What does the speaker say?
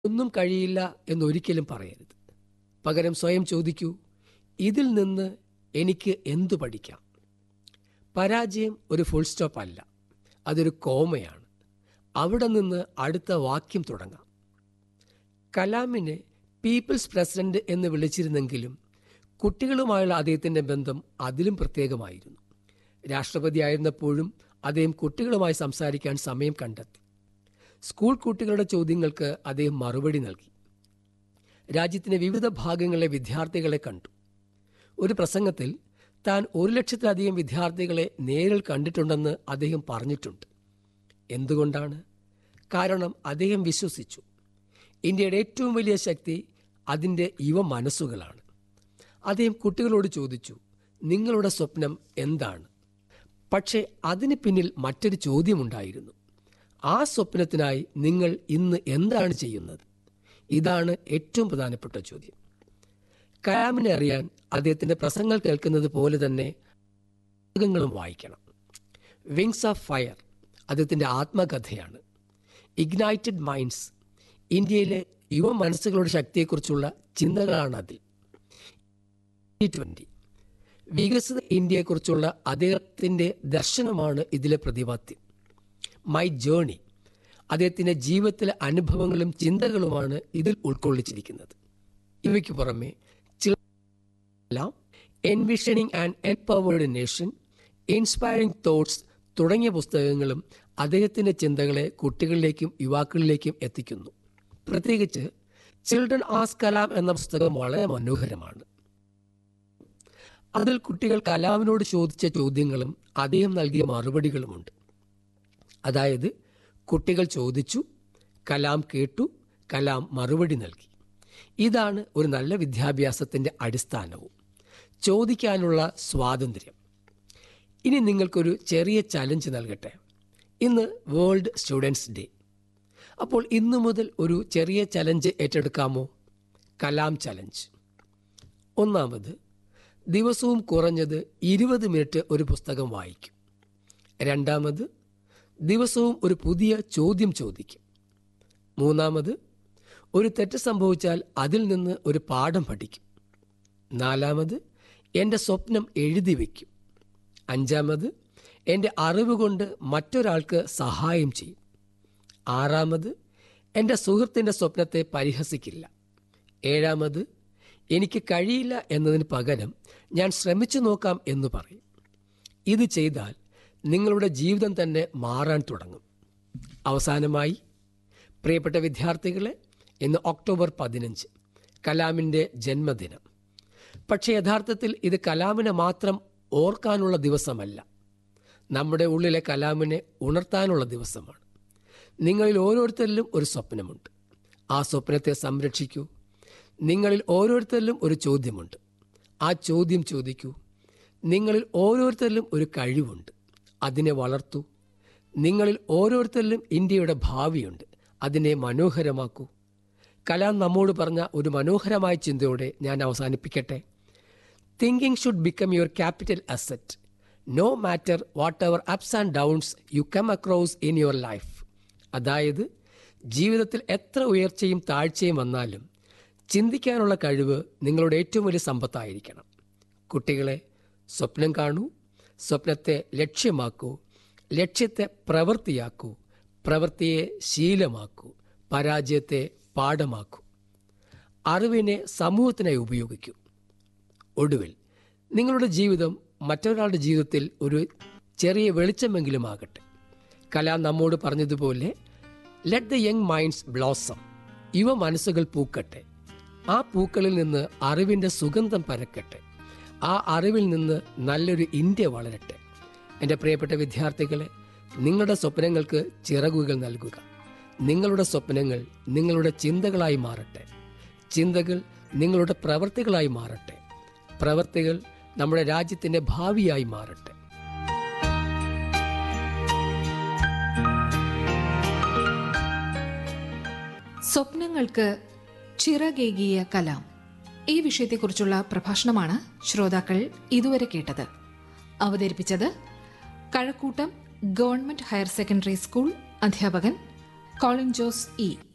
ഒന്നും കഴിയില്ല എന്നൊരിക്കലും പറയരുത് പകരം സ്വയം ചോദിക്കൂ ഇതിൽ നിന്ന് എനിക്ക് എന്തു പഠിക്കാം പരാജയം ഒരു ഫുൾ സ്റ്റോപ്പ് അല്ല അതൊരു കോമയാണ് അവിടെ നിന്ന് അടുത്ത വാക്യം തുടങ്ങാം കലാമിനെ പീപ്പിൾസ് പ്രസിഡന്റ് എന്ന് വിളിച്ചിരുന്നെങ്കിലും കുട്ടികളുമായുള്ള അദ്ദേഹത്തിൻ്റെ ബന്ധം അതിലും പ്രത്യേകമായിരുന്നു രാഷ്ട്രപതിയായിരുന്നപ്പോഴും അദ്ദേഹം കുട്ടികളുമായി സംസാരിക്കാൻ സമയം കണ്ടെത്തി സ്കൂൾ കുട്ടികളുടെ ചോദ്യങ്ങൾക്ക് അദ്ദേഹം മറുപടി നൽകി രാജ്യത്തിന്റെ വിവിധ ഭാഗങ്ങളിലെ വിദ്യാർത്ഥികളെ കണ്ടു ഒരു പ്രസംഗത്തിൽ താൻ ഒരു ലക്ഷത്തിലധികം വിദ്യാർത്ഥികളെ നേരിൽ കണ്ടിട്ടുണ്ടെന്ന് അദ്ദേഹം പറഞ്ഞിട്ടുണ്ട് എന്തുകൊണ്ടാണ് കാരണം അദ്ദേഹം വിശ്വസിച്ചു ഇന്ത്യയുടെ ഏറ്റവും വലിയ ശക്തി അതിൻ്റെ യുവ മനസ്സുകളാണ് അദ്ദേഹം കുട്ടികളോട് ചോദിച്ചു നിങ്ങളുടെ സ്വപ്നം എന്താണ് പക്ഷേ അതിന് പിന്നിൽ മറ്റൊരു ചോദ്യമുണ്ടായിരുന്നു ആ സ്വപ്നത്തിനായി നിങ്ങൾ ഇന്ന് എന്താണ് ചെയ്യുന്നത് ഇതാണ് ഏറ്റവും പ്രധാനപ്പെട്ട ചോദ്യം കലാമിനെ അറിയാൻ അദ്ദേഹത്തിന്റെ പ്രസംഗങ്ങൾ കേൾക്കുന്നത് പോലെ തന്നെ പുസ്തകങ്ങളും വായിക്കണം വിങ്സ് ഓഫ് ഫയർ അദ്ദേഹത്തിന്റെ ആത്മകഥയാണ് ഇഗ്നൈറ്റഡ് മൈൻഡ്സ് ഇന്ത്യയിലെ യുവ മനസ്സുകളുടെ ശക്തിയെക്കുറിച്ചുള്ള ചിന്തകളാണ് അതിൽ ട്വന്റി വികസിത ഇന്ത്യയെക്കുറിച്ചുള്ള അദ്ദേഹത്തിന്റെ ദർശനമാണ് ഇതിലെ പ്രതിപാദ്യം മൈ ജേണി അദ്ദേഹത്തിന്റെ ജീവിതത്തിലെ അനുഭവങ്ങളും ചിന്തകളുമാണ് ഇതിൽ ഉൾക്കൊള്ളിച്ചിരിക്കുന്നത് ഇവയ്ക്ക് പുറമെ ചില envisioning and empowered nation inspiring thoughts തുടങ്ങിയ പുസ്തകങ്ങളും അദ്ദേഹത്തിന്റെ ചിന്തകളെ കുട്ടികളിലേക്കും യുവാക്കളിലേക്കും എത്തിക്കുന്നു പ്രത്യേകിച്ച് ചിൽഡ്രൻ ആസ് കലാം എന്ന പുസ്തകം വളരെ മനോഹരമാണ് അതിൽ കുട്ടികൾ കലാമിനോട് ചോദിച്ച ചോദ്യങ്ങളും അദ്ദേഹം നൽകിയ മറുപടികളുമുണ്ട് അതായത് കുട്ടികൾ ചോദിച്ചു കലാം കേട്ടു കലാം മറുപടി നൽകി ഇതാണ് ഒരു നല്ല വിദ്യാഭ്യാസത്തിന്റെ അടിസ്ഥാനവും ചോദിക്കാനുള്ള സ്വാതന്ത്ര്യം ഇനി നിങ്ങൾക്കൊരു ചെറിയ ചലഞ്ച് നൽകട്ടെ ഇന്ന് വേൾഡ് സ്റ്റുഡൻസ് ഡേ അപ്പോൾ ഇന്നു മുതൽ ഒരു ചെറിയ ചലഞ്ച് ഏറ്റെടുക്കാമോ കലാം ചലഞ്ച് ഒന്നാമത് ദിവസവും കുറഞ്ഞത് ഇരുപത് മിനിറ്റ് ഒരു പുസ്തകം വായിക്കും രണ്ടാമത് ദിവസവും ഒരു പുതിയ ചോദ്യം ചോദിക്കും മൂന്നാമത് ഒരു തെറ്റ് സംഭവിച്ചാൽ അതിൽ നിന്ന് ഒരു പാഠം പഠിക്കും നാലാമത് എൻ്റെ സ്വപ്നം എഴുതി വയ്ക്കും അഞ്ചാമത് എൻ്റെ അറിവ് കൊണ്ട് മറ്റൊരാൾക്ക് സഹായം ചെയ്യും ആറാമത് എൻ്റെ സുഹൃത്തിൻ്റെ സ്വപ്നത്തെ പരിഹസിക്കില്ല ഏഴാമത് എനിക്ക് കഴിയില്ല എന്നതിന് പകരം ഞാൻ ശ്രമിച്ചു നോക്കാം എന്ന് പറയും ഇത് ചെയ്താൽ നിങ്ങളുടെ ജീവിതം തന്നെ മാറാൻ തുടങ്ങും അവസാനമായി പ്രിയപ്പെട്ട വിദ്യാർത്ഥികളെ ഇന്ന് ഒക്ടോബർ പതിനഞ്ച് കലാമിൻ്റെ ജന്മദിനം പക്ഷേ യഥാർത്ഥത്തിൽ ഇത് കലാമിനെ മാത്രം ഓർക്കാനുള്ള ദിവസമല്ല നമ്മുടെ ഉള്ളിലെ കലാമിനെ ഉണർത്താനുള്ള ദിവസമാണ് നിങ്ങളിൽ ഓരോരുത്തരിലും ഒരു സ്വപ്നമുണ്ട് ആ സ്വപ്നത്തെ സംരക്ഷിക്കൂ നിങ്ങളിൽ ഓരോരുത്തരിലും ഒരു ചോദ്യമുണ്ട് ആ ചോദ്യം ചോദിക്കൂ നിങ്ങളിൽ ഓരോരുത്തരിലും ഒരു കഴിവുണ്ട് അതിനെ വളർത്തൂ നിങ്ങളിൽ ഓരോരുത്തരിലും ഇന്ത്യയുടെ ഭാവിയുണ്ട് അതിനെ മനോഹരമാക്കൂ കലാം നമ്മോട് പറഞ്ഞ ഒരു മനോഹരമായ ചിന്തയോടെ ഞാൻ അവസാനിപ്പിക്കട്ടെ thinking should become your capital asset no matter whatever ups and downs you come across in your life അതായത് ജീവിതത്തിൽ എത്ര ഉയർച്ചയും താഴ്ചയും വന്നാലും ചിന്തിക്കാനുള്ള കഴിവ് നിങ്ങളുടെ ഏറ്റവും വലിയ സമ്പത്തായിരിക്കണം കുട്ടികളെ സ്വപ്നം കാണൂ സ്വപ്നത്തെ ലക്ഷ്യമാക്കൂ ലക്ഷ്യത്തെ പ്രവൃത്തിയാക്കൂ പ്രവൃത്തിയെ ശീലമാക്കൂ പരാജയത്തെ പാഠമാക്കൂ അറിവിനെ സമൂഹത്തിനായി ഉപയോഗിക്കൂ ഒടുവിൽ നിങ്ങളുടെ ജീവിതം മറ്റൊരാളുടെ ജീവിതത്തിൽ ഒരു ചെറിയ വെളിച്ചമെങ്കിലും ആകട്ടെ കലാം നമ്മോട് പറഞ്ഞതുപോലെ let the young minds blossom യുവ മനസ്സുകൾ പൂക്കട്ടെ ആ പൂക്കളിൽ നിന്ന് അറിവിൻ്റെ സുഗന്ധം പരക്കട്ടെ ആ അറിവിൽ നിന്ന് നല്ലൊരു ഇന്ത്യ വളരട്ടെ എൻ്റെ പ്രിയപ്പെട്ട വിദ്യാർത്ഥികളെ നിങ്ങളുടെ സ്വപ്നങ്ങൾക്ക് ചിറകുകൾ നൽകുക നിങ്ങളുടെ സ്വപ്നങ്ങൾ നിങ്ങളുടെ ചിന്തകളായി മാറട്ടെ ചിന്തകൾ നിങ്ങളുടെ പ്രവൃത്തികളായി മാറട്ടെ പ്രവൃത്തികൾ നമ്മുടെ രാജ്യത്തിൻ്റെ ഭാവിയായി മാറട്ടെ സ്വപ്നങ്ങൾക്ക് ചിറകേകിയ കലാം ഈ വിഷയത്തെക്കുറിച്ചുള്ള പ്രഭാഷണമാണ് ശ്രോതാക്കൾ ഇതുവരെ കേട്ടത് അവതരിപ്പിച്ചത് Kazhakuttam government higher secondary school അധ്യാപകൻ കോളിൻ ജോസ് ഇ